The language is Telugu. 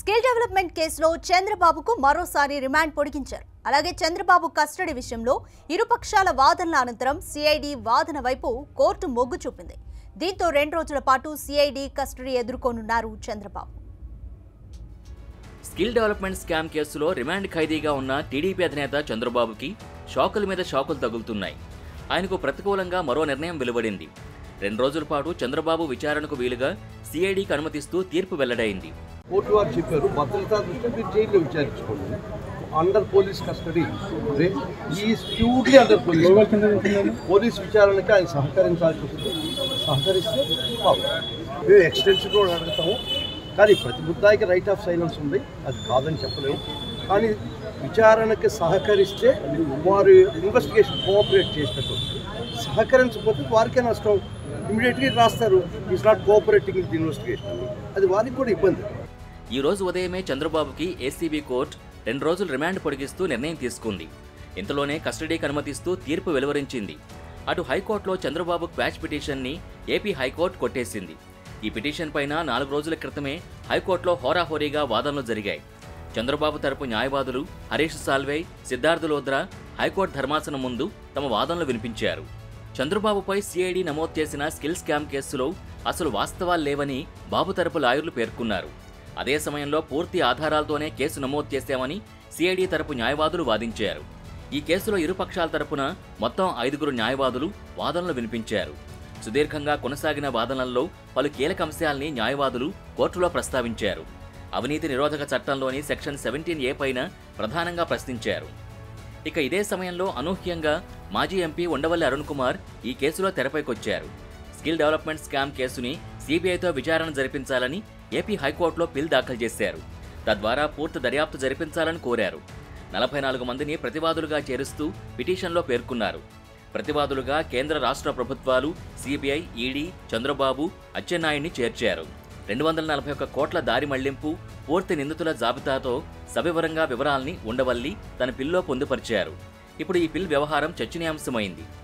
స్కిల్ డెవలప్మెంట్ కేసులో చంద్రబాబుకు మరోసారి రిమాండ్ పొడిగించారు అలాగే చంద్రబాబు కస్టడీ విషయంలో ఇరుపక్షాల వాదనల అనంతరం సిఐడి వాదన వైపు కోర్టు మొగ్గు చూపింది దీంతో రెండు రోజుల పాటు సిఐడి కస్టడీ ఎదుర్కొనున్నారు చంద్రబాబు స్కిల్ డెవలప్మెంట్ స్కామ్ కేసులో రిమాండ్ ఖైదీగా ఉన్న టీడీపీ అధినేత చంద్రబాబుకి షాకుల మీద షాకులు తగులుతున్నాయి ఆయనకు ప్రతికూలంగా మరో నిర్ణయం వెలువడింది రెండు రోజుల పాటు చంద్రబాబు విచారణకు వీలుగా సిఐడికి అనుమతిస్తూ తీర్పు వెల్లడైంది కోర్టు వారు చెప్పారు భద్రతా దృష్ట్యా మీరు జైల్లో విచారించుకోండి అండర్ పోలీస్ కస్టడీ ఈ ప్యూర్లీ అండర్ పోలీస్ పోలీస్ విచారణకి ఆయన సహకరించాల్సి వస్తుంది సహకరిస్తే బాగుంటుంది మేము ఎక్స్టెన్షన్ కూడా అడుగుతాము కానీ ప్రతి ముద్దాయికి రైట్ ఆఫ్ సైలెన్స్ ఉంది అది కాదని చెప్పలేము కానీ విచారణకి సహకరిస్తే వారు ఇన్వెస్టిగేషన్ కోఆపరేట్ చేసినట్టు సహకరించకపోతే వారికే నష్టం ఇమీడియట్గా రాస్తారు is not cooperating with investigation అది వారికి కూడా ఇబ్బంది ఈ రోజు ఉదయమే చంద్రబాబుకి ఏసీబీ కోర్టు రెండు రోజులు రిమాండ్ పొడిగిస్తూ నిర్ణయం తీసుకుంది ఇంతలోనే కస్టడీకి అనుమతిస్తూ తీర్పు వెలువరించింది అటు హైకోర్టులో చంద్రబాబు క్వాష్ పిటిషన్ని ఏపీ హైకోర్టు కొట్టేసింది ఈ పిటిషన్ పైన నాలుగు రోజుల క్రితమే హైకోర్టులో హోరాహోరీగా వాదనలు జరిగాయి చంద్రబాబు తరపు న్యాయవాదులు హరీష్ సాల్వే సిద్ధార్థ లోద్రా హైకోర్టు ధర్మాసనం ముందు తమ వాదనలు వినిపించారు చంద్రబాబుపై సిఐడి నమోదు చేసిన స్కిల్ స్కామ్ కేసులో అసలు వాస్తవాలు లేవని బాబు తరపు లాయర్లు పేర్కొన్నారు అదే సమయంలో పూర్తి ఆధారాలతోనే కేసు నమోదు చేశామని సిఐడి తరపు న్యాయవాదులు వాదించారు ఈ కేసులో ఇరు పక్షాల తరపున మొత్తం ఐదుగురు న్యాయవాదులు వాదనలు వినిపించారు సుదీర్ఘంగా కొనసాగిన వాదనల్లో పలు కీలక అంశాల్ని న్యాయవాదులు కోర్టులో ప్రస్తావించారు అవినీతి నిరోధక చట్టంలోని సెక్షన్ సెవెంటీన్ ఏ పైన ప్రధానంగా ప్రశ్నించారు ఇక ఇదే సమయంలో అనూహ్యంగా మాజీ ఎంపీ ఉండవల్లి అరుణ్ కుమార్ ఈ కేసులో తెరపైకొచ్చారు స్కిల్ డెవలప్మెంట్ స్కామ్ కేసుని సిబిఐతో విచారణ జరిపించాలని ఏపీ హైకోర్టులో పిల్ దాఖలు చేశారు తద్వారా పూర్తి దర్యాప్తు జరిపించాలని కోరారు నలభై నాలుగు మందిని ప్రతివాదులుగా చేరుస్తూ పిటిషన్లో పేర్కొన్నారు ప్రతివాదులుగా కేంద్ర రాష్ట్ర ప్రభుత్వాలు సిబిఐ ఈడీ చంద్రబాబు అచ్చెన్నాయుడిని చేర్చారు రెండు వందల నలభై ఒక్క కోట్ల దారి మళ్లింపు పూర్తి నిందితుల జాబితాతో సవివరంగా వివరాల్ని ఉండవల్లి తన పిల్లో పొందుపరిచారు ఇప్పుడు ఈ పిల్ వ్యవహారం చర్చనీయాంశమైంది